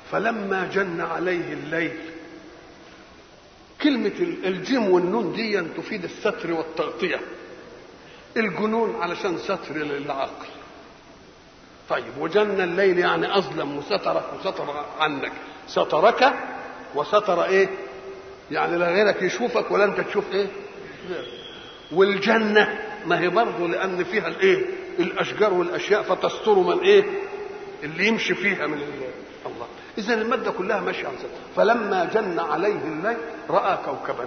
فلما جن عليه الليل كلمة الجيم والنون دي تفيد الستر والتغطية الجنون علشان ستر للعقل طيب وجن الليل يعني أظلم وسترك وستر عنك سترك وستر ايه يعني لا غيرك يشوفك ولا انت تشوف ايه والجنة ما هي برضه لأن فيها الايه الأشجار والأشياء فتستر من ايه اللي يمشي فيها من الله الله اذا الماده كلها ماشيه على فلما جن عليه الليل راى كوكبا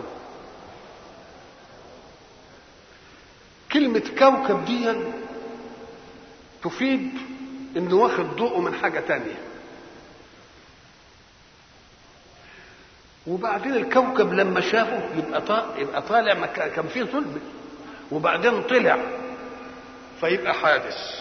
كلمه كوكب دي تفيد انه واخد ضوءه من حاجه تانية وبعدين الكوكب لما شافه يبقى طالع يبقى طالع كان فيه ظلم وبعدين طلع فيبقى حادث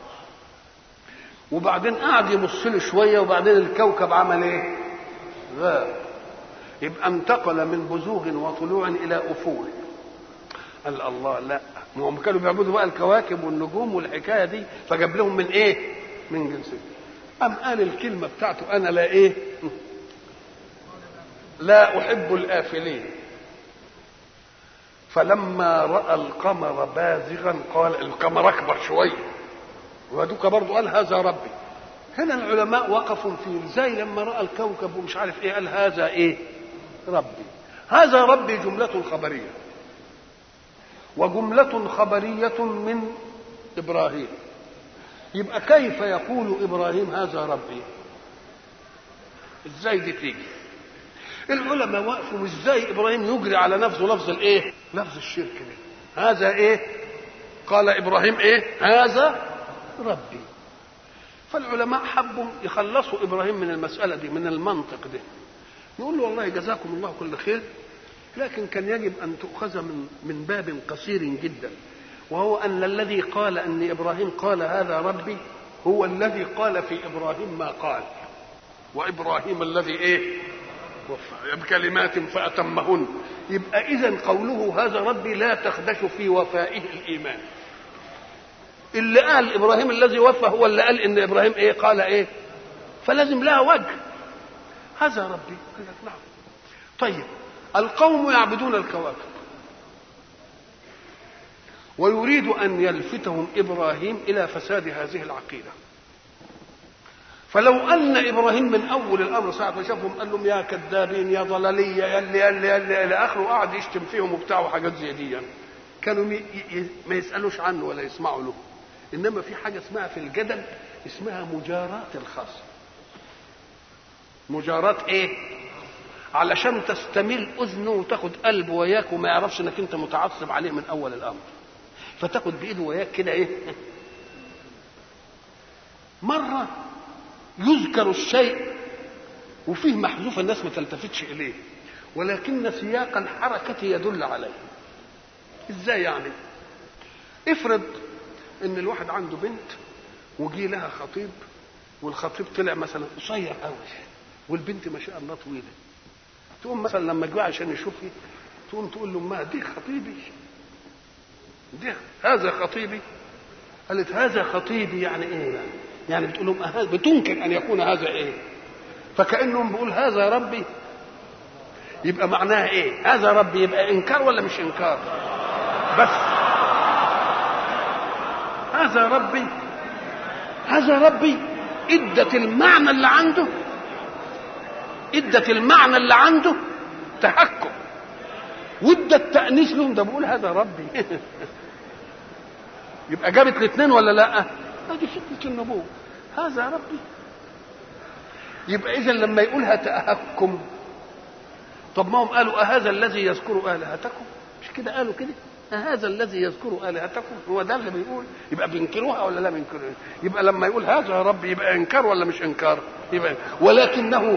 وبعدين قعد يبص له شويه وبعدين الكوكب عمل ايه؟ غاب يبقى انتقل من بزوغ وطلوع الى افول قال الله لا ما هم كانوا بيعبدوا بقى الكواكب والنجوم والحكايه دي فجاب لهم من ايه؟ من جنسهم أم قال الكلمة بتاعته أنا لا إيه؟ لا أحب الآفلين فلما رأى القمر بازغا قال القمر أكبر شوية ودوك برضه قال هذا ربي هنا العلماء وقفوا في ازاي لما راى الكوكب ومش عارف ايه قال هذا ايه ربي هذا ربي جملة خبرية وجملة خبرية من إبراهيم يبقى كيف يقول إبراهيم هذا ربي ازاي دي تيجي العلماء وقفوا ازاي إبراهيم يجري على نفسه لفظ الايه لفظ الشرك ده هذا ايه قال إبراهيم ايه هذا ربي فالعلماء حبوا يخلصوا ابراهيم من المساله دي من المنطق ده يقول له والله جزاكم الله كل خير لكن كان يجب ان تؤخذ من من باب قصير جدا وهو ان الذي قال ان ابراهيم قال هذا ربي هو الذي قال في ابراهيم ما قال وابراهيم الذي ايه بكلمات فاتمهن يبقى اذا قوله هذا ربي لا تخدش في وفائه الايمان اللي قال ابراهيم الذي وفى هو اللي قال ان ابراهيم ايه قال ايه فلازم لها وجه هذا ربي قال لك نعم طيب القوم يعبدون الكواكب ويريد ان يلفتهم ابراهيم الى فساد هذه العقيده فلو ان ابراهيم من اول الامر ساعه ما شافهم قال لهم يا كذابين يا ضلاليه يا اللي يا اللي يا اللي الى اخره وقعد يشتم فيهم وبتاع وحاجات زي دي يعني. كانوا ما يسالوش عنه ولا يسمعوا له انما في حاجه اسمها في الجدل اسمها مجاراة الخصم مجاراة ايه علشان تستميل اذنه وتاخد قلبه وياك وما يعرفش انك انت متعصب عليه من اول الامر فتاخد بايده وياك كده ايه مره يذكر الشيء وفيه محذوف الناس ما تلتفتش اليه ولكن سياق الحركه يدل عليه ازاي يعني افرض ان الواحد عنده بنت وجي لها خطيب والخطيب طلع مثلا قصير قوي والبنت ما شاء الله طويله تقوم مثلا لما جه عشان يشوفي تقوم تقول له امها دي خطيبي دي هذا خطيبي قالت هذا خطيبي يعني ايه يعني يعني بتقول لهم أه بتنكر ان يكون هذا ايه فكانهم بيقول هذا ربي يبقى معناها ايه هذا ربي يبقى انكار ولا مش انكار بس هذا ربي هذا ربي ادت المعنى اللي عنده ادت المعنى اللي عنده تهكم وادت تانيث لهم ده بقول هذا ربي يبقى جابت الاثنين ولا لا ادي فتنه النبوه هذا ربي يبقى اذا لما يقولها تهكم طب ما هم قالوا أهذا الذي يذكر آلهتكم مش كده قالوا كده هذا الذي يذكر آلهتكم هو ده اللي بيقول يبقى بينكروها ولا لا بينكروها يبقى لما يقول هذا يا رب يبقى انكار ولا مش انكار يبقى ولكنه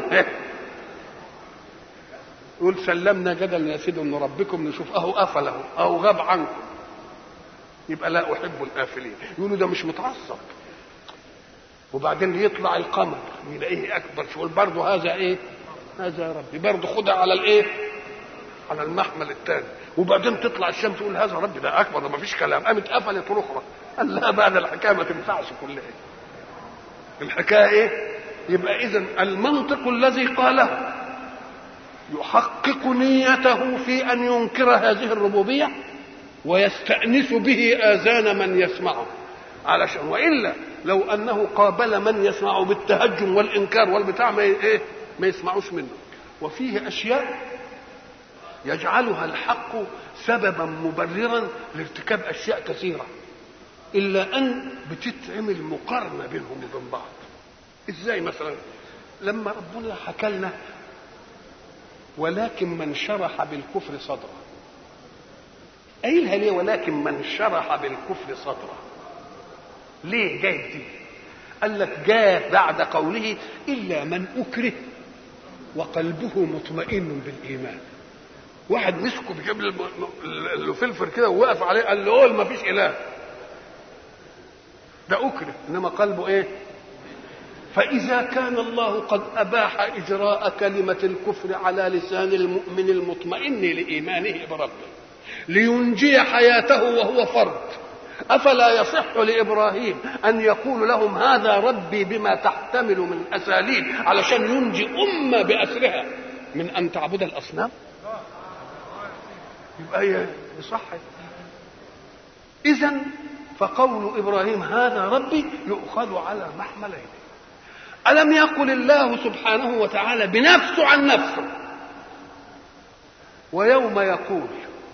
يقول سلمنا جدل يا سيدي ان ربكم نشوف اهو قفل اهو اهو غاب عنكم يبقى لا احب الافلين يقولوا ده مش متعصب وبعدين يطلع القمر يلاقيه اكبر شويه برضه هذا ايه هذا يا ربي برضه خدها على الايه على المحمل الثاني وبعدين تطلع الشمس تقول هذا ربي ده اكبر ده ما فيش كلام قامت قفلت اخرى قال لا بعد الحكايه ما تنفعش كلها الحكايه ايه يبقى اذا المنطق الذي قاله يحقق نيته في ان ينكر هذه الربوبيه ويستانس به اذان من يسمعه علشان والا لو انه قابل من يسمع بالتهجم والانكار والبتاع ما ايه ما يسمعوش منه وفيه اشياء يجعلها الحق سببا مبررا لارتكاب اشياء كثيره الا ان بتتعمل مقارنه بينهم وبين بعض ازاي مثلا لما ربنا حكى لنا ولكن من شرح بالكفر صدره قايلها ليه ولكن من شرح بالكفر صدره ليه جايب دي قال لك جاء بعد قوله الا من اكره وقلبه مطمئن بالايمان واحد مسكه بيجيب له فلفل كده ووقف عليه قال له قول ما فيش اله ده اكره انما قلبه ايه فاذا كان الله قد اباح اجراء كلمه الكفر على لسان المؤمن المطمئن لايمانه بربه لينجي حياته وهو فرد افلا يصح لابراهيم ان يقول لهم هذا ربي بما تحتمل من اساليب علشان ينجي امه باسرها من ان تعبد الاصنام يبقى هي صح اذا فقول ابراهيم هذا ربي يؤخذ على محملين الم يقل الله سبحانه وتعالى بنفسه عن نفسه ويوم يقول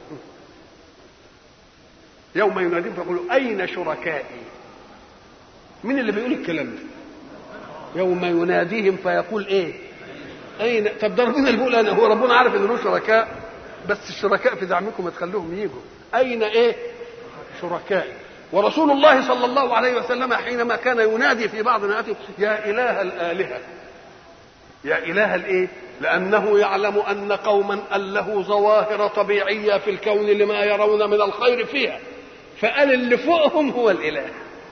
يوم يناديهم فيقول اين شركائي مين اللي بيقول الكلام ده يوم يناديهم فيقول ايه اين طب ده ربنا اللي بيقول انا هو ربنا عارف ان له شركاء بس الشركاء في زعمكم تخلوهم يجوا اين ايه شركائي ورسول الله صلى الله عليه وسلم حينما كان ينادي في بعض ناديه يا اله الالهه يا اله الايه لانه يعلم ان قوما ان له ظواهر طبيعيه في الكون لما يرون من الخير فيها فقال اللي فوقهم هو الاله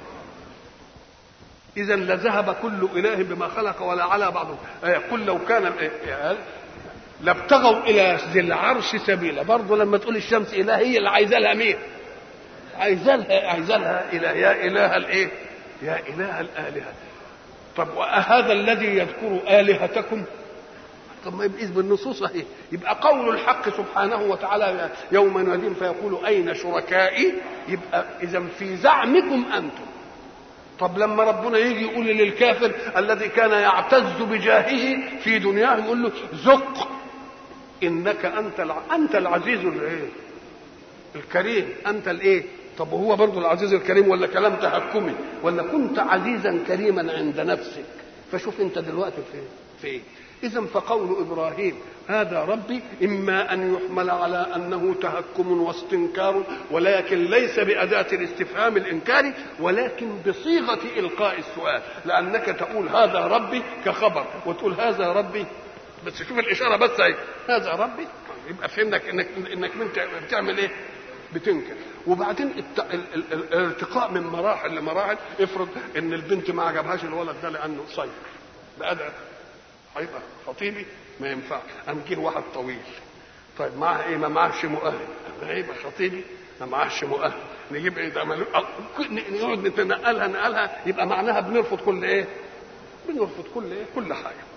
اذا لذهب كل اله بما خلق ولا على بعضهم قل لو كان لابتغوا الى ذي العرش سبيلا برضه لما تقول الشمس اله هي اللي عايزه لها مين عايزه لها عايزه لها اله يا اله الايه يا اله الالهه طب وهذا الذي يذكر الهتكم طب ما يبقى بالنصوص اهي يبقى قول الحق سبحانه وتعالى يوم يناديهم فيقول اين شركائي يبقى اذا في زعمكم انتم طب لما ربنا يجي يقول للكافر الذي كان يعتز بجاهه في دنياه يقول له ذق انك انت الع... انت العزيز الايه الكريم انت الايه طب وهو برضه العزيز الكريم ولا كلام تحكمي ولا كنت عزيزا كريما عند نفسك فشوف انت دلوقتي فين فين اذا فقول ابراهيم هذا ربي اما ان يحمل على انه تهكم واستنكار ولكن ليس باداه الاستفهام الانكاري ولكن بصيغه القاء السؤال لانك تقول هذا ربي كخبر وتقول هذا ربي بس شوف الاشاره بس اهي هذا ربي يبقى فهمنك انك انك انت بتعمل ايه؟ بتنكر وبعدين الت... ال... ال... ال... الارتقاء من مراحل لمراحل افرض ان البنت ما عجبهاش الولد ده لانه قصير ده ده هيبقى خطيبي ما ينفعش قام جه واحد طويل طيب معاه ايه ما معاهش مؤهل هيبقى خطيبي ما معاهش مؤهل نجيب ايه ده ملو... نقعد نتنقلها نقلها يبقى معناها بنرفض كل ايه بنرفض كل ايه كل حاجه